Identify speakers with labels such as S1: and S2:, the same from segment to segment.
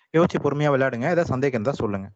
S1: யோசிச்சு பொறுமையா விளையாடுங்க. ஏதாவது சந்தேகம் இருந்தா சொல்லுங்க.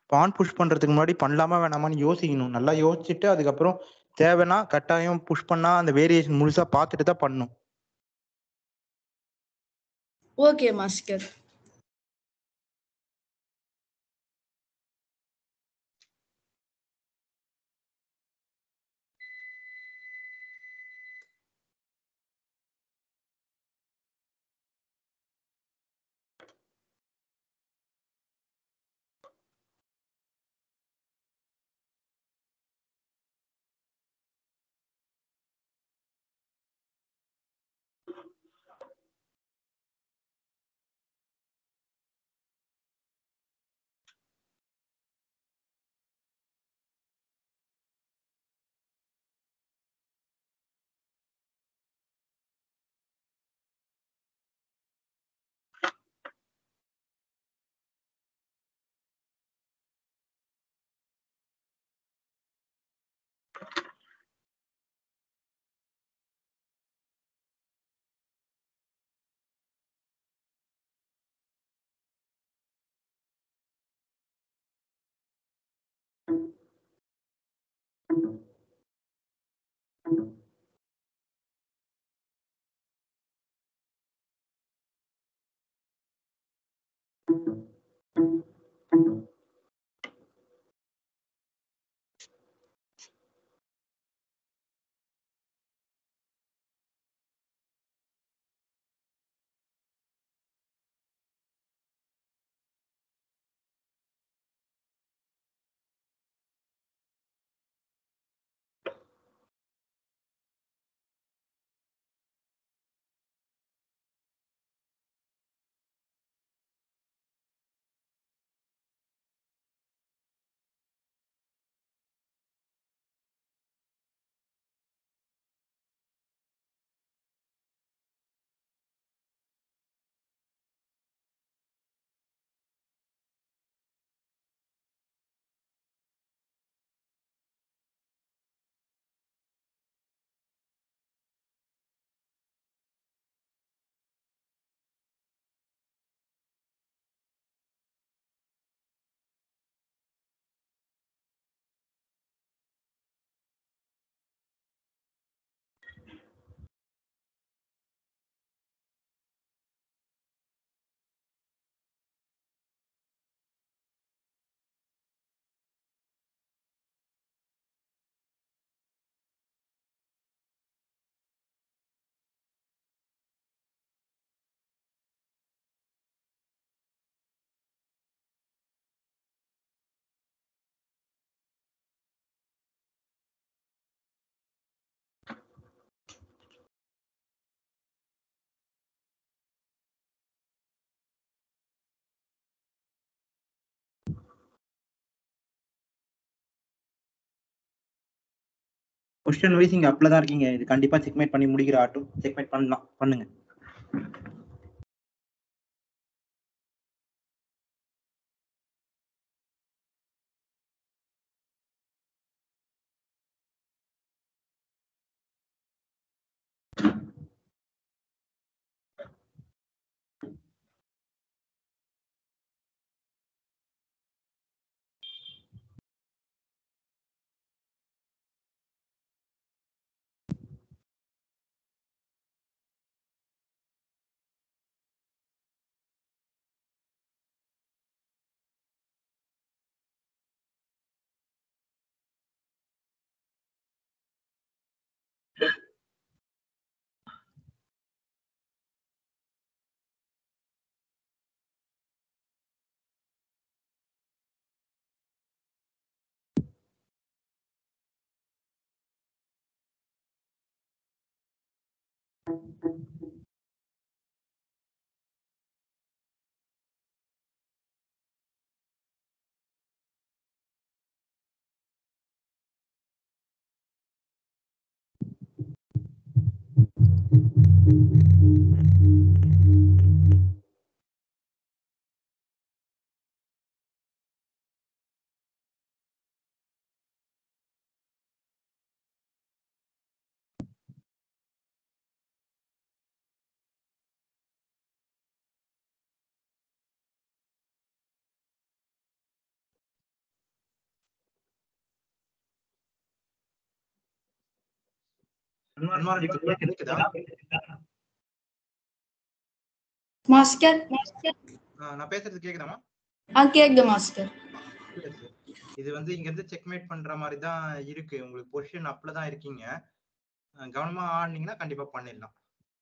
S1: இப்போ ஆன் புஷ் பண்றதுக்கு முன்னாடி பண்ணலாமா வேணாமான்னு யோசிக்கணும் நல்லா யோசிச்சுட்டு அதுக்கப்புறம் தேவைன்னா கட்டாயம் புஷ் பண்ணா அந்த வேரியேஷன் முழுசா பார்த்துட்டு தான் பண்ணணும்
S2: ஓகே மாஸ்டர்
S1: கொஸ்டின் வைஸ் இங்க அப்ல தான் இருக்கீங்க இது கண்டிப்பா செக்மேட் பண்ணி முடிக்கிற ஆட்டும் செக்மேட் பண்ணலாம் பண்ணுங்க அன்வாரன் இப்ப கேக்குதா
S2: மாஸ்டர்
S1: ஆ, நான் பேசுறது கேக்குதாமா
S2: ஆ கேக்குது மாஸ்டர்
S1: இது வந்து இங்க இருந்து செக்மேட் பண்ற மாதிரி தான் இருக்கு உங்களுக்கு பொசிஷன் அப்ல தான் இருக்கீங்க அஹ் கவனமா ஆடினீங்கன்னா கண்டிப்பா பண்ணிடலாம்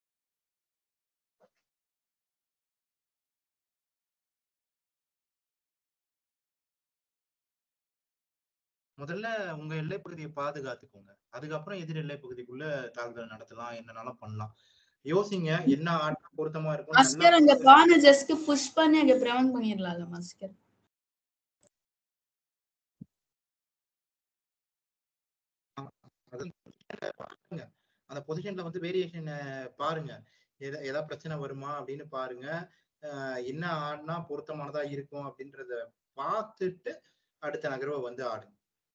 S1: முதல்ல உங்க எல்லை பகுதியை பாதுகாத்துக்கோங்க அதுக்கப்புறம் எதிர் எல்லை பகுதிக்குள்ள தாக்குதல் நடத்தலாம் என்னனாலும் பண்ணலாம் யோசிங்க என்ன ஆட்டம் பொருத்தமா இருக்கும்
S2: மாஸ்டர் அந்த பானை ஜஸ்ட் புஷ் பண்ணி அங்க பிரவன் பண்ணிடலாம்ல மாஸ்டர்
S1: பாருங்க அந்த பொசிஷன்ல வந்து வேரியேஷன் பாருங்க எதா ஏதாவது பிரச்சனை வருமா அப்படின்னு பாருங்க அஹ் என்ன ஆடினா பொருத்தமானதா இருக்கும் அப்படின்றத பார்த்துட்டு அடுத்த நகர்வை வந்து ஆடுங்க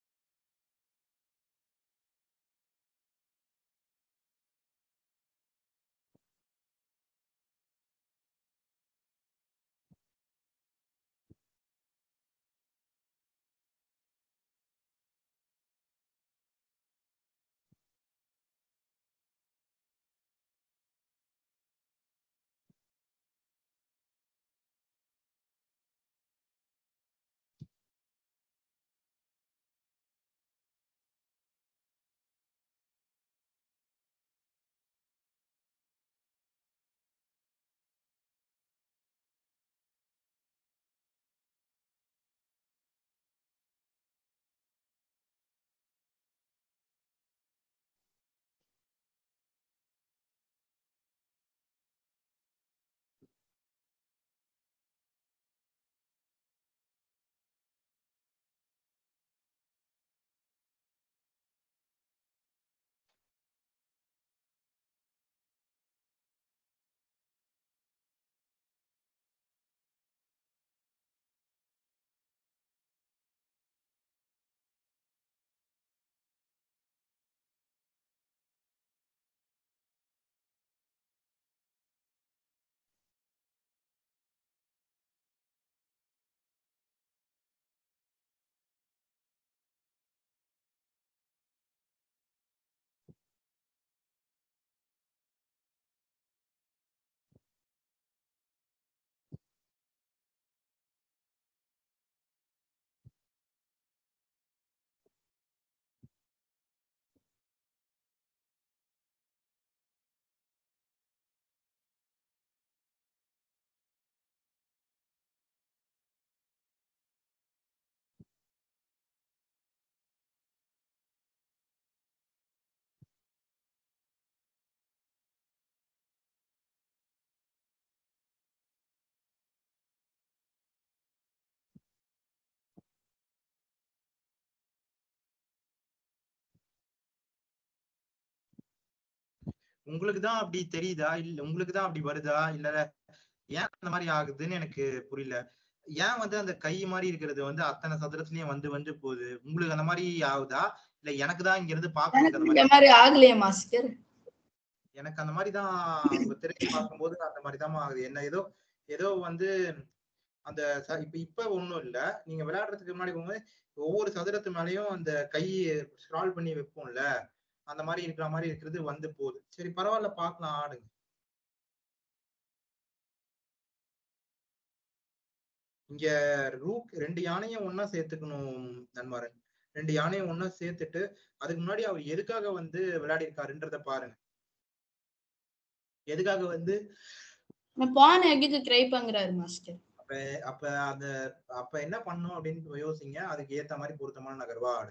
S1: உங்களுக்கு தான் அப்படி தெரியுதா இல்ல உங்களுக்கு தான் அப்படி வருதா இல்ல ஏன் அந்த மாதிரி ஆகுதுன்னு எனக்கு புரியல ஏன் வந்து அந்த கை மாதிரி இருக்கிறது வந்து அத்தனை சதுரத்துலயும் வந்து வந்து போகுது உங்களுக்கு அந்த மாதிரி ஆகுதா இல்ல எனக்கு தான் இங்க இருந்து பாக்குறதுக்கு அந்த
S2: இந்த
S1: மாதிரி
S2: மாதிரி ஆகலையே மாஸ்டர்
S1: எனக்கு அந்த மாதிரி தான் உங்க திரையை பார்க்கும்போது அந்த மாதிரி தான் ஆகுது என்ன ஏதோ ஏதோ வந்து அந்த ச- இப்ப இப்ப ஒண்ணும் இல்ல நீங்க விளையாடுறதுக்கு முன்னாடி போகும்போது ஒவ்வொரு சதுரத்து மேலயும் அந்த கை ஸ்க்ரால் பண்ணி வைப்போம்ல அந்த மாதிரி இருக்கிற மாதிரி இருக்கிறது வந்து போகுது சரி பரவாயில்ல பார்க்கலாம் ஆடுங்க இங்க ரூக் ரெண்டு யானையும் ஒண்ணா சேர்த்துக்கணும் நன்மாரன் ரெண்டு யானையும் ஒண்ணா சேர்த்துட்டு அதுக்கு முன்னாடி அவர் எதுக்காக வந்து விளையாடி இருக்காருன்றத பாருங்க எதுக்காக வந்து
S2: நான் பானை அடிக்க ட்ரை பண்றாரு மாஸ்டர்
S1: அப்ப அப்ப அந்த அப்ப என்ன பண்ணும் அப்படின்னு யோசிங்க அதுக்கு ஏத்த மாதிரி பொருத்தமான நகர்வா ஆடு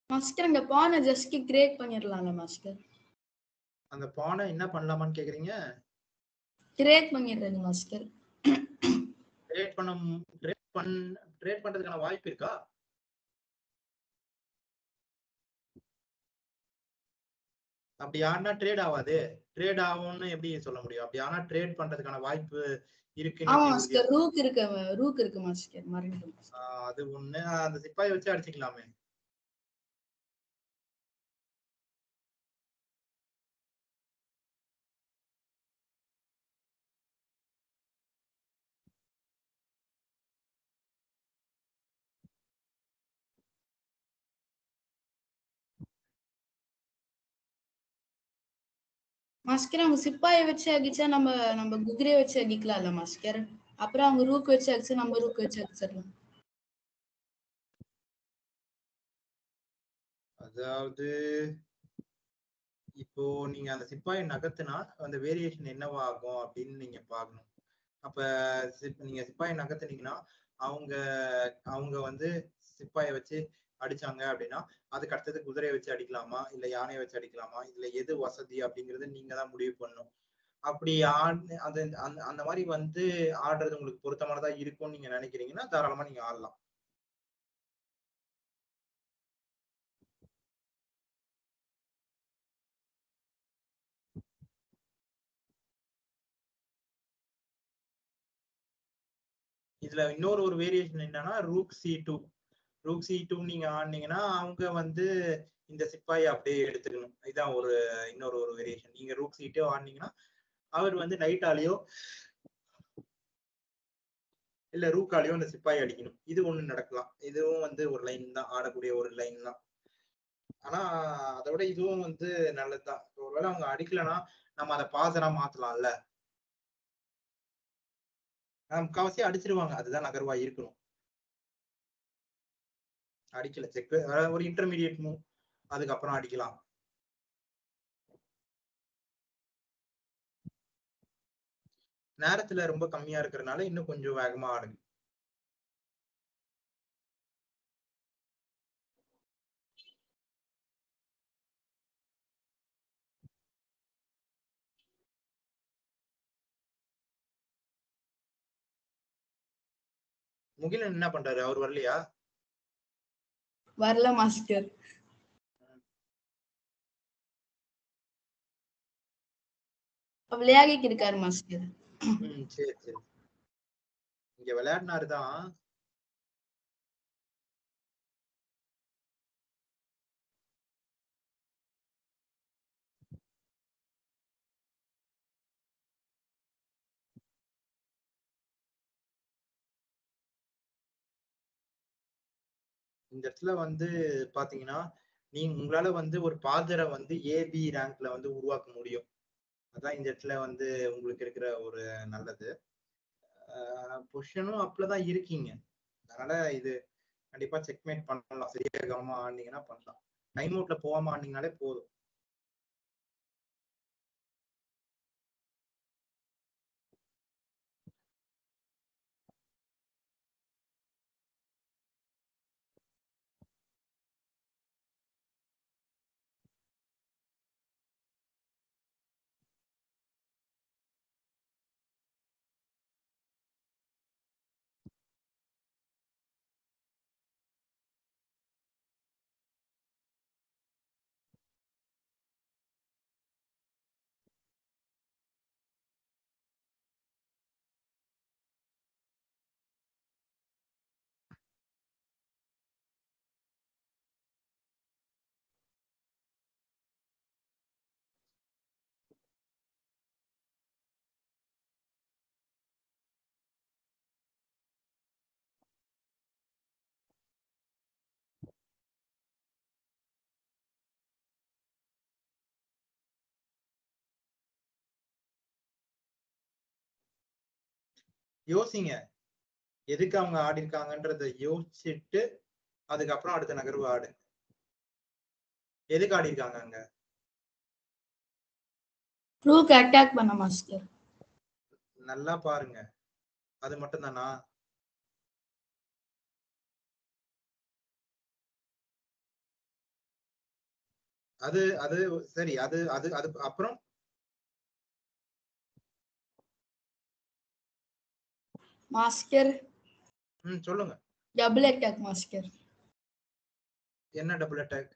S2: மாஸ்டர் இந்த பானை ஜஸ்ட்க்கு கிரியேட் பண்ணிடலாம்ல மாஸ்டர்
S1: அந்த பானை என்ன பண்ணலாமான்னு கேக்குறீங்க
S2: கிரியேட் பண்ணிடுறது மாஸ்டர்
S1: ட்ரேட் பண்ண ட்ரேட் பண் ட்ரேட் பண்றதுக்கான வாய்ப்பு இருக்கா அப்படி ஆனா ட்ரேட் ஆகாது ட்ரேட் ஆகும்னு எப்படி சொல்ல முடியும் அப்படி ஆனா ட்ரேட் பண்றதுக்கான வாய்ப்பு இருக்குன்னு
S2: ஆமா
S1: எப்படி உறுதியா-
S2: மாஸ்டர் ரூக் இருக்கு ரூக் இருக்கு மாஸ்டர் மறந்துட்டேன் master.
S1: ஆஹ் அது ஒண்ணு அந்த சிப்பாயை வச்சு அடிச்சுக்கலாமே
S2: மாஸ்டர் அவங்க சிப்பாயை வச்சு அடிச்சா நம்ம நம்ம குதிரையை வச்சு அடிக்கலாம்ல மாஸ்டர் அப்புறம் அவங்க ரூக் வச்சு அடிச்சு நம்ம ரூக் வச்சு அடிச்சிடலாம்
S1: அதாவது இப்போ நீங்க அந்த சிப்பாயை நகர்த்தினா அந்த வேரியேஷன் என்னவா ஆகும் அப்படின்னு நீங்க பார்க்கணும் அப்ப சிப்- நீங்க சிப்பாயை நகர்த்துனீங்கன்னா அவங்க அவங்க வந்து சிப்பாயை வச்சு அடிச்சாங்க அப்படின்னா அதுக்கு அடுத்தது குதிரையை வச்சு அடிக்கலாமா இல்ல யானையை வச்சு அடிக்கலாமா இதுல எது வசதி அப்படிங்கறது நீங்க தான் முடிவு பண்ணணும் அப்படி ஆடு அது அந்த அந்த மாதிரி வந்து ஆடுறது உங்களுக்கு பொருத்தமானதா இருக்கும்னு நீங்க நினைக்கிறீங்கன்னா தாராளமா நீங்க ஆடலாம் இதுல இன்னொரு ஒரு வேரியேஷன் என்னன்னா rook C two rook C two நீங்க ஆடினீங்கன்னா அவங்க வந்து இந்த சிப்பாயை அப்படியே எடுத்துக்கணும் இதான் ஒரு இன்னொரு ஒரு வேரியேஷன் நீங்க ரூக் சி டூ ஆடினீங்கன்னா அவர் வந்து நைட்டாலேயோ இல்ல ரூக்காலேயோ அந்த சிப்பாயை அடிக்கணும் இது ஒண்ணு நடக்கலாம் இதுவும் வந்து ஒரு லைன் தான் ஆடக்கூடிய ஒரு லைன் தான் ஆனா அதை விட இதுவும் வந்து நல்லதுதான் இப்ப ஒருவேளை அவங்க அடிக்கலைன்னா நம்ம அதை பாசரா மாத்தலாம்ல ஆஹ் முக்காவாசி அடிச்சிருவாங்க அதுதான் நகர்வா இருக்கணும் அடிக்கல செக் ஒரு இன்டர்மீடியட் மூவ் அதுக்கப்புறம் அடிக்கலாம் நேரத்துல ரொம்ப கம்மியா இருக்கிறதுனால இன்னும் கொஞ்சம் வேகமா ஆடுங்க முகிலன் என்ன பண்றாரு அவர் வரலையா
S2: வரல மாஸ்டர் விளையாடிட்டு இருக்காரு மாஸ்டர்
S1: ம் சரி சரி இங்க விளையாடினாரு தான் இந்த இடத்துல வந்து பாத்தீங்கன்னா நீங்க உங்களால வந்து ஒரு பாதரை வந்து ஏபி ரேங்க்ல வந்து உருவாக்க முடியும் அதான் இந்த இடத்துல வந்து உங்களுக்கு இருக்கிற ஒரு நல்லது பொசிஷனும் அப்பலதான் இருக்கீங்க அதனால இது கண்டிப்பா செக்மேட் பண்ணலாம் சரியா கவனமா ஆடினீங்கன்னா பண்ணலாம் டைம் அவுட்ல போகாம ஆடினீங்கனாலே போதும் யோசிங்க எதுக்கு அவங்க ஆடி இருக்காங்கன்றத யோசிச்சுட்டு அதுக்கப்புறம் அடுத்த நகர்வு ஆடு எதுக்கு ஆடி இருக்காங்க அங்க
S2: ரூக் அட்டாக் பண்ண மாஸ்டர்
S1: நல்லா பாருங்க அது மட்டும் தானா அது அது சரி அது அது அது அப்புறம்
S2: மாஸ்டர்
S1: ம் சொல்லுங்க
S2: டபுள் அட்டாக் மாஸ்டர்
S1: என்ன டபுள் அட்டாக்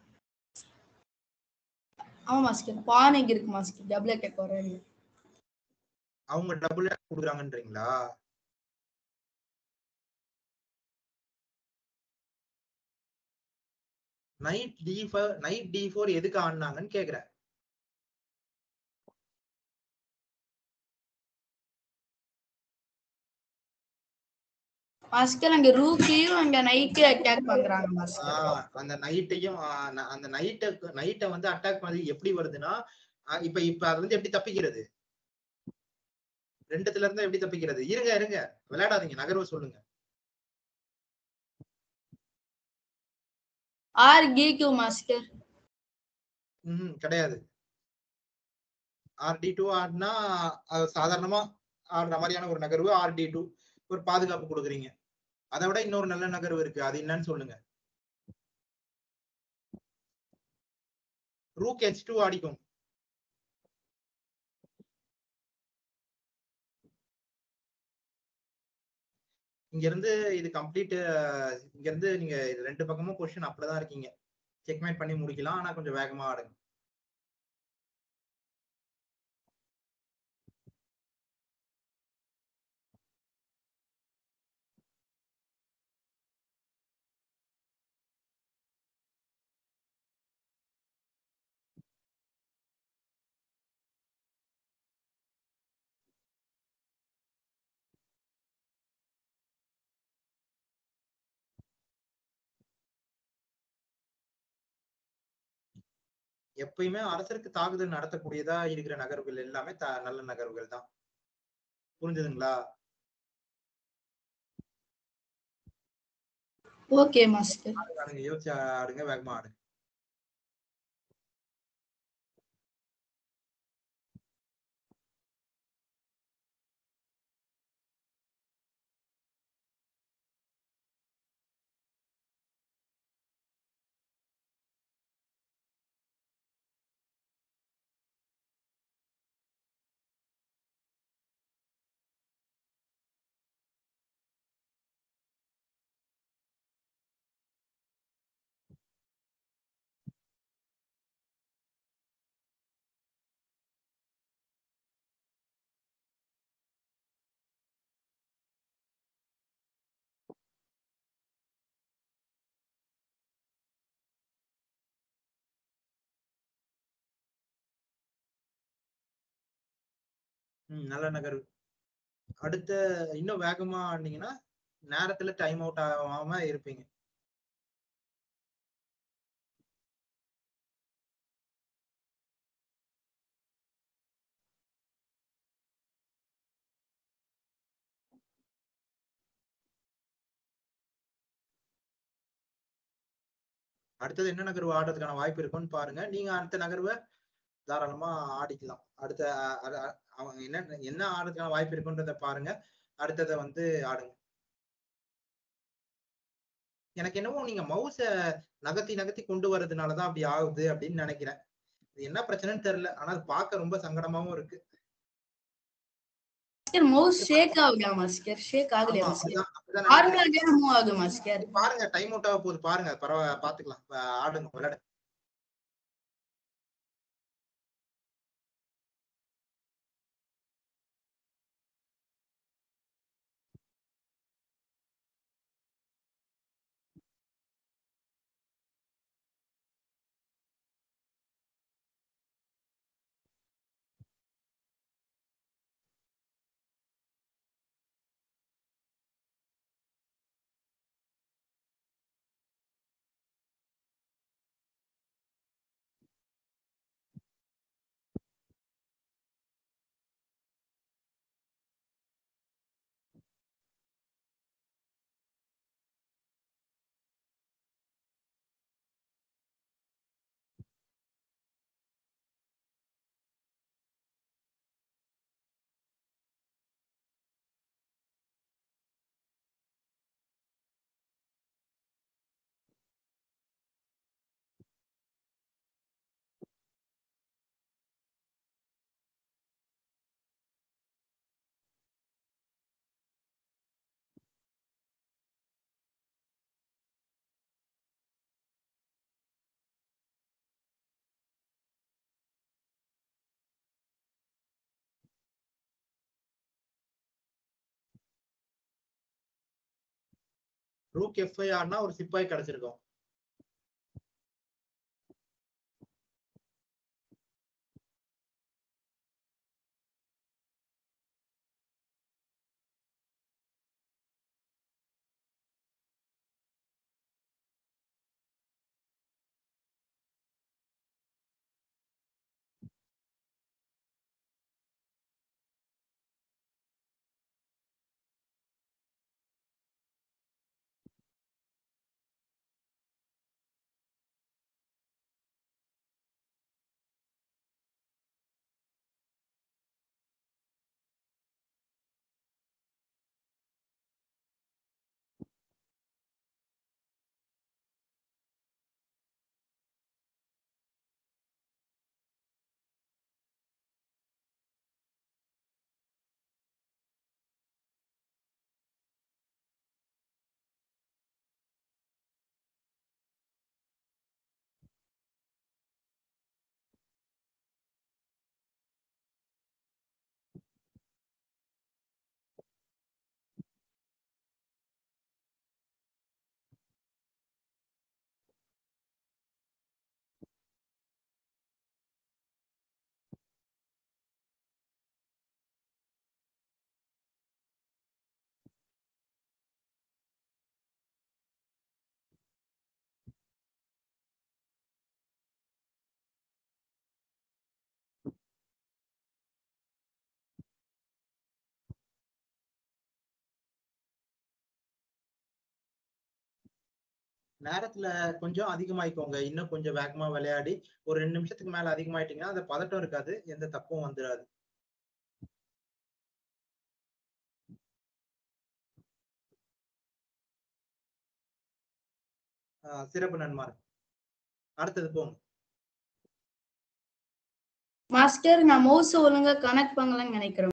S2: ஆமா மாஸ்டர் பான் எங்க இருக்கு மாஸ்டர் டபுள் அட்டாக் வர
S1: அவங்க டபுள் அட்டாக் கொடுக்குறாங்கன்றீங்களா knight D knight D four எதுக்கு ஆடினாங்கன்னு கேக்குறேன்
S2: மாஸ்டர் அங்க ரூக்கையும் அங்க நைட்டு அட்டாக் பண்றாங்க மாஸ்டர்
S1: ஆஹ் அந்த நைட்டையும் அந்த நைட்டை நைட்டை வந்து அட்டாக் பண்ணி எப்படி வருதுன்னா ஆஹ் இப்ப இப்ப அது வந்து எப்படி தப்பிக்கிறது ரெண்டுத்துல இருந்து எப்படி தப்பிக்கிறது இருங்க இருங்க விளையாடாதீங்க நகர்வு சொல்லுங்க
S2: ஆர் கியூ மாஸ்டர்
S1: ம் கிடையாது ஆர்டி டூ ஆடினா அது சாதாரணமா ஆடுற மாதிரியான ஒரு நகர்வு ஆர்டி டூ ஒரு பாதுகாப்பு கொடுக்குறீங்க அதை விட இன்னொரு நல்ல நகர்வு இருக்கு அது என்னன்னு சொல்லுங்க ரூக் ஹெச் டூ ஆடிக்கும் இங்க இருந்து இது கம்ப்ளீட் இங்க இருந்து நீங்க இது ரெண்டு பக்கமும் பொசிஷன் அப்படிதான் இருக்கீங்க செக்மேட் பண்ணி முடிக்கலாம் ஆனா கொஞ்சம் வேகமா ஆடுங்க எப்பயுமே அரசருக்கு தாக்குதல் நடத்தக்கூடியதா இருக்கிற நகர்வுகள் எல்லாமே த- நல்ல நகர்வுகள் தான் புரிஞ்சுதுங்களா
S2: ஓகே மாஸ்டர்
S1: ஆடுங்க யோசிச்சு ஆடுங்க வேகமா ஆடுங்க ம் நல்ல நகர்வு அடுத்த இன்னும் வேகமா ஆடினீங்கன்னா நேரத்துல டைம் அவுட் ஆகாம இருப்பீங்க அடுத்தது என்ன நகர்வு ஆடுறதுக்கான வாய்ப்பு இருக்குன்னு பாருங்க நீங்க அடுத்த நகர்வை தாராளமா ஆடிக்கலாம் அடுத்த அ- அ- அ- அவங்க என்ன என்ன ஆடுறதுக்கான வாய்ப்பு இருக்குன்றத பாருங்க அடுத்ததை வந்து ஆடுங்க எனக்கு என்னமோ நீங்க மவுஸ நகர்த்தி நகர்த்தி கொண்டு வர்றதுனாலதான் அப்படி ஆகுது அப்படின்னு நினைக்கிறேன் இது என்ன பிரச்சனைன்னு தெரியல ஆனா அது பார்க்க ரொம்ப சங்கடமாவும் இருக்கு
S2: மாஸ்டர் மவுஸ் ஷேக் ஆகுதா மாஸ்டர் ஷேக் ஆகலையா
S1: ஆமா,
S2: மாஸ்டர்
S1: அப்படிதான் அப்படிதான் நினைக்கிறேன்.
S2: நார்மலா தானே மூவ் ஆகுது மாஸ்டர்
S1: பாருங்க டைம் அவுட் ஆக போகுது பாருங்க பரவாயில்ல பாத்துக்கலாம் அஹ் ஆடுங்க விளையாடுங்க ரூக் எஃப்ஐ ஆடினா ஒரு சிப்பாய் கிடைச்சிருக்கும் நேரத்துல கொஞ்சம் அதிகமாயிக்கோங்க இன்னும் கொஞ்சம் வேகமா விளையாடி ஒரு ரெண்டு நிமிஷத்துக்கு மேல அதிகமாயிட்டீங்கன்னா அந்த பதட்டம் இருக்காது எந்த தப்பும் வந்துடாது ஆஹ் சிறப்பு நன்மார் அடுத்தது போங்க
S2: மாஸ்டர் நான் மவுஸ் ஒழுங்கா கனெக்ட் பண்ணலன்னு நினைக்கிறேன்